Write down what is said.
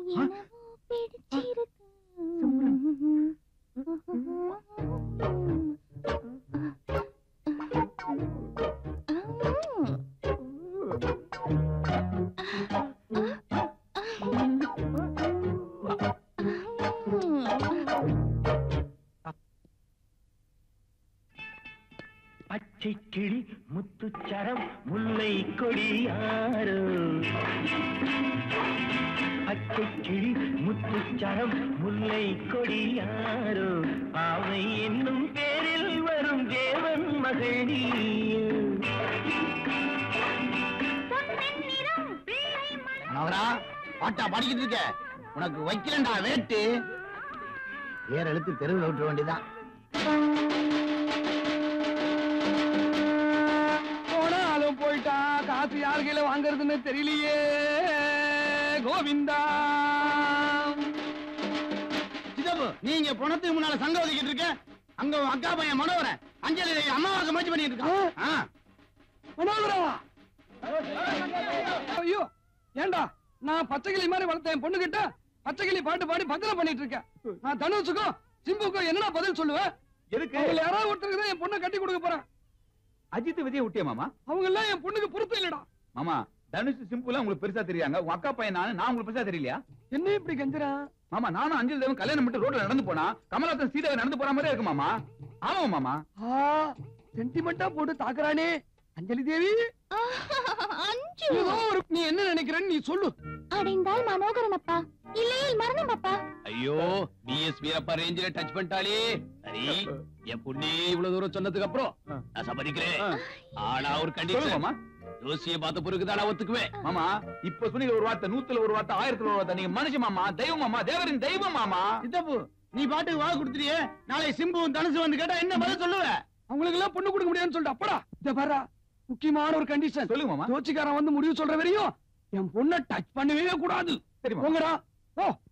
என்னவோ பிடிச்சிருக்கு பச்சை கிளி முத்துச்சரம் முல்லை கொடியாரோ பச்சை கிளி முத்துச்சரம் முல்லை கொடியாரோ அவை என்னும் பேரில் வரும் தேவன் மகள் நீயோ. மனோகரா பாட்டா பாடிக்கிட்டு இருக்க உனக்கு வைக்கலண்டா வேட்டு வேற எழுத்து தெருவில் விட்டுற வேண்டியதான் போனாலும் போயிட்டா காசு யார் கையில வாங்குறதுன்னு தெரியலையே கோவிந்தா சிதப்பு நீங்க பணத்துக்கு முன்னால சங்கம் ஒதுக்கிட்டு இருக்க அங்க உன் அக்கா பையன் மனோகரன் அஞ்சலி அம்மாவாக்க முயற்சி பண்ணிட்டு இருக்கான் ஆ. மனோகரா ஐயோ ஏண்டா நான் பச்சைக்கிளி மாதிரி வளர்த்த என் பொண்ணு கிட்ட பச்சைக்கிளி பாட்டு பாடி பத்திரம் பண்ணிட்டு இருக்கேன் நான் தனுஷுக்கும் சிம்புக்கும் என்னடா பதில் சொல்லுவேன் எதுக்கு அவங்கள யாராவது ஒருத்தருக்கு தான் என் பொண்ணை கட்டி கொடுக்க போறேன் அஜித் விஜய் விட்டியா மாமா அவங்க எல்லாம் என் பொண்ணுக்கு பொறுப்பு இல்லடா மாமா தனுஷ் சிம்பிளா உங்களுக்கு பெருசா தெரியாங்க உங்க அக்கா பையன் நானு நான் உங்களுக்கு பெருசா தெரியலையா என்ன இப்படி கெஞ்சரா மாமா நானும் அஞ்சல் தேவன் கல்யாணம் பண்ணிட்டு ரோட்ல நடந்து போனா கமலாசன் சீதாவை நடந்து போற மாதிரியே இருக்கு மாமா ஆமா மாமா ஆ சென்டிமெண்டா போட்டு தாக்குறானே அஞ்சலி தேவி அஞ்சு ஏதோ ஒரு நீ என்ன நினைக்கிறேன்னு நீ சொல்லு அடைந்தால் மனோகரன் அப்பா இல்லையே மரணம் அப்பா ஐயோ பிஎஸ் வீரப்பா ரேஞ்சில டச் பண்ணிட்டாளே சரி என் பொண்ணே இவ்வளவு தூரம் சொன்னதுக்கு அப்புறம் நான் சம்மதிக்கிறேன் ஆனா ஒரு சொல்லுங்க கண்டிஷன் மாமா ஜோசிய பார்த்த பிறகு நான் ஒத்துக்குவேன் மாமா இப்ப சொன்னீங்க ஒரு வார்த்தை நூத்துல ஒரு வார்த்தை ஆயிரத்துல ஒரு வார்த்தை நீங்க மனுஷன் மாமா தெய்வம் மாமா தேவரின் தெய்வம் மாமா சித்தப்பு நீ பாட்டுக்கு வாக்கு கொடுத்துட்டியே நாளை சிம்புவும் தனுசு வந்து கேட்டா என்ன பதில் சொல்லுவ அவங்களுக்கு எல்லாம் பொண்ணு கொடுக்க முடியாதுன்னு சொல்லிட்டு அப்படா இந்த பாரா முக்கியமான ஒரு கண்டிஷன் சொல்லுங்க மாமா தோச்சிக்காரன் வந்து முடிவு சொல்ற வரையும் என் பொண்ணை டச் பண்ணவே கூடாது சரி மாமா போங்கடா ஓ